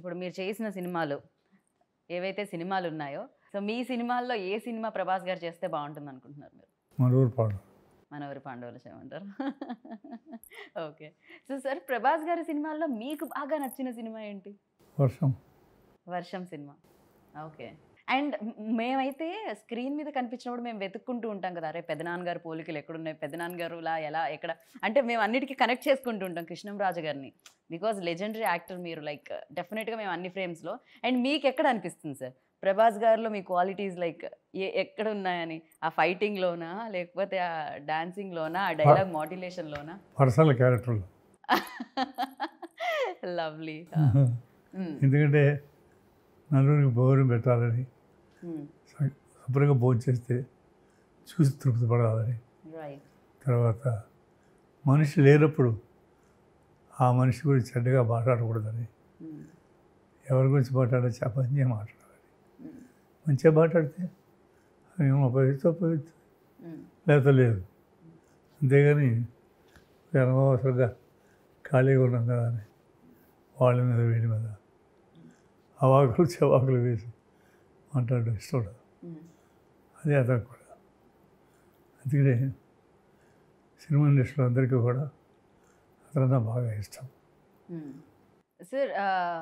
ఇప్పుడు మీరు చేసిన సినిమాలు ఏవైతే సినిమాలు ఉన్నాయో సో మీ సినిమాల్లో ఏ సినిమా ప్రభాస్ గారు చేస్తే బాగుంటుంది అనుకుంటున్నారు మీరు మనూరు పాడు మనవరి పాండవులు చేయమంటారు ఓకే సో సార్ ప్రభాస్ గారి సినిమాల్లో మీకు బాగా నచ్చిన సినిమా ఏంటి వర్షం వర్షం సినిమా ఓకే అండ్ మేమైతే స్క్రీన్ మీద కనిపించినప్పుడు మేము వెతుక్కుంటూ ఉంటాం కదా అరే పెదనాన్నగారు పోలికలు ఎక్కడున్నాయి పెదనాన్నగారులా ఎలా ఎక్కడ అంటే మేము అన్నిటికీ కనెక్ట్ చేసుకుంటూ ఉంటాం కృష్ణంరాజు గారిని బికాజ్ లెజెండరీ యాక్టర్ మీరు లైక్ డెఫినెట్గా మేము అన్ని ఫ్రేమ్స్లో అండ్ మీకు ఎక్కడ అనిపిస్తుంది సార్ ప్రభాస్ గారిలో మీ క్వాలిటీస్ లైక్ ఏ ఎక్కడ ఉన్నాయని ఆ ఫైటింగ్లోనా లేకపోతే ఆ డాన్సింగ్లోనా ఆ డైలాగ్ మాడ్యులేషన్లోనా పర్సనల్ క్యారెక్టర్లు లవ్లీ ఎందుకంటే నలుగురికి భోజనం పెట్టాలని శు- శుభ్రంగా భోజనం చేస్తే చూసి తృప్తి పడాలని రైట్ తర్వాత మనిషి లేనప్పుడు ఆ మనిషి గురించి చెడ్డగా మాట్లాడకూడదని ఎవరి గురించి మాట్లాడే మంచిగా మాట్లాడాలి మంచిగా మాట్లాడితే అది ఉపయోగిస్తే ఉపయోగిస్తుంది లేకపోతే లేదు అంతేగాని అనవసరంగా ఖాళీగా ఉన్నాం కదా అని వాళ్ళ మీద వీడి మీద అవాకులు చెవాకులు వేసి మాట్లాడడం ఇష్టం ఉండదు అదే అతను కూడా అందుకనే సినిమా ఇండస్ట్రీలో అందరికీ కూడా అతను బాగా ఇష్టం సార్